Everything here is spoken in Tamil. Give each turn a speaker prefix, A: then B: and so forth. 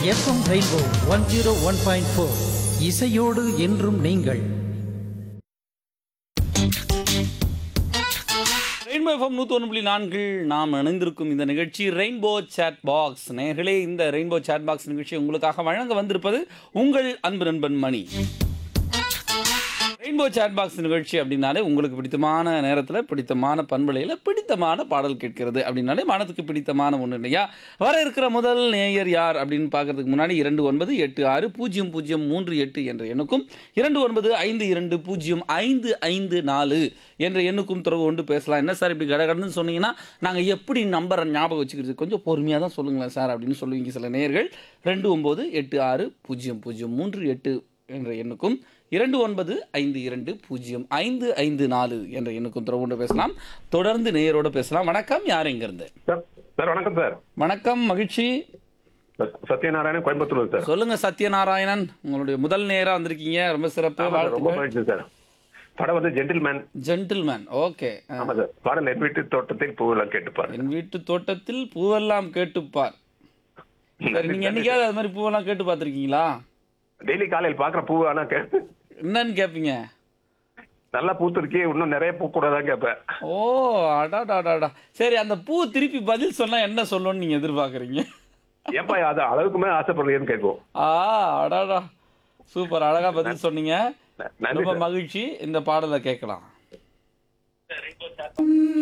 A: FM rainbow one zero one point four இசையோடு என்றும் நீங்கள்
B: ரெயின்போ எஃப்எம் நூற்றி ஒன்று புள்ளி நான்கில் நாம் இணைந்திருக்கும் இந்த நிகழ்ச்சி ரெயின்போ சேட் பாக்ஸ் நேர்களே இந்த ரெயின்போ சேட் பாக்ஸ் நிகழ்ச்சி உங்களுக்காக வழங்க வந்திருப்பது உங்கள் அன்பு நண்பன் மணி ரெயின்போ சேட் பாக்ஸ் நிகழ்ச்சி அப்படின்னாலே உங்களுக்கு பிடித்தமான நேரத்தில் பிடித்தமான பண்பலையில் பிடித்தமான பாடல் கேட்கிறது அப்படின்னாலே மனதுக்கு பிடித்தமான ஒன்று இல்லையா வர இருக்கிற முதல் நேயர் யார் அப்படின்னு பார்க்கறதுக்கு முன்னாடி இரண்டு ஒன்பது எட்டு ஆறு பூஜ்ஜியம் பூஜ்ஜியம் மூன்று எட்டு என்ற எண்ணுக்கும் இரண்டு ஒன்பது ஐந்து இரண்டு பூஜ்ஜியம் ஐந்து ஐந்து நாலு என்ற எண்ணுக்கும் தொடர்பு கொண்டு பேசலாம் என்ன சார் இப்படி கடகடன்னு சொன்னீங்கன்னா நாங்கள் எப்படி நம்பரை ஞாபகம் வச்சுக்கிறது கொஞ்சம் பொறுமையாக தான் சொல்லுங்களேன் சார் அப்படின்னு சொல்லுவீங்க சில நேயர்கள் ரெண்டு ஒம்பது எட்டு ஆறு பூஜ்ஜியம் பூஜ்ஜியம் மூன்று எட்டு என்ற எண்ணுக்கும் இரண்டு ஒன்பது ஐந்து இரண்டு பூஜ்ஜியம் ஐந்து ஐந்து நாலு என்ற எண்ணுக்கும் தொடர்பு கொண்டு பேசலாம் தொடர்ந்து நேயரோட பேசலாம் வணக்கம் யார் எங்கிருந்து
C: சார் சார் வணக்கம் சார்
B: வணக்கம் மகிழ்ச்சி
C: ச- சத்யநாராயணன் கோயம்புத்தூர் சார்
B: சொல்லுங்க சத்யநாராயணன் உங்களுடைய முதல் நேரா வந்திருக்கீங்க ரொம்ப சிறப்பு
C: ஆமா சார், ரொம்ப
B: வாழ்த்துக்கள்
C: மகிழ்ச்சி சார் படம் வந்து ஜென்டில்மேன்
B: ஜென்டில்மேன் ஓகே
C: ஆமா சார் பாடல் என் வீட்டு தோட்டத்தில் பூவெல்லாம் கேட்டுப்பாரு
B: என் வீட்டு தோட்டத்தில் பூவெல்லாம் கேட்டுப்பார் சரி நீங்க என்னைக்காவது அது மாதிரி பூவெல்லாம் கேட்டு பார்த்திருக்கீங்களா
C: டெய்லி காலையில் பாக்குற பூ ஆனா கே-
B: என்னன்னு கேட்பீங்க
C: நல்லா பூத்திருக்கே இன்னும் நிறைய பூ கூடாதான் கேட்பேன்
B: ஓ அடாடாடாடா சரி அந்த பூ திருப்பி பதில் சொன்னா என்ன சொல்லணும்னு நீங்க எதிர்பார்க்கறீங்க
C: ஏப்பா அது அளவுக்கு மேல ஆசைப்படுறீங்கன்னு கேட்கும்
B: ஆ அடாடா சூப்பர் அழகா பதில் சொன்னீங்க
C: நன்றி
B: ரொம்ப
C: சார்
B: மகிழ்ச்சி இந்த பாடலை கேட்கலாம்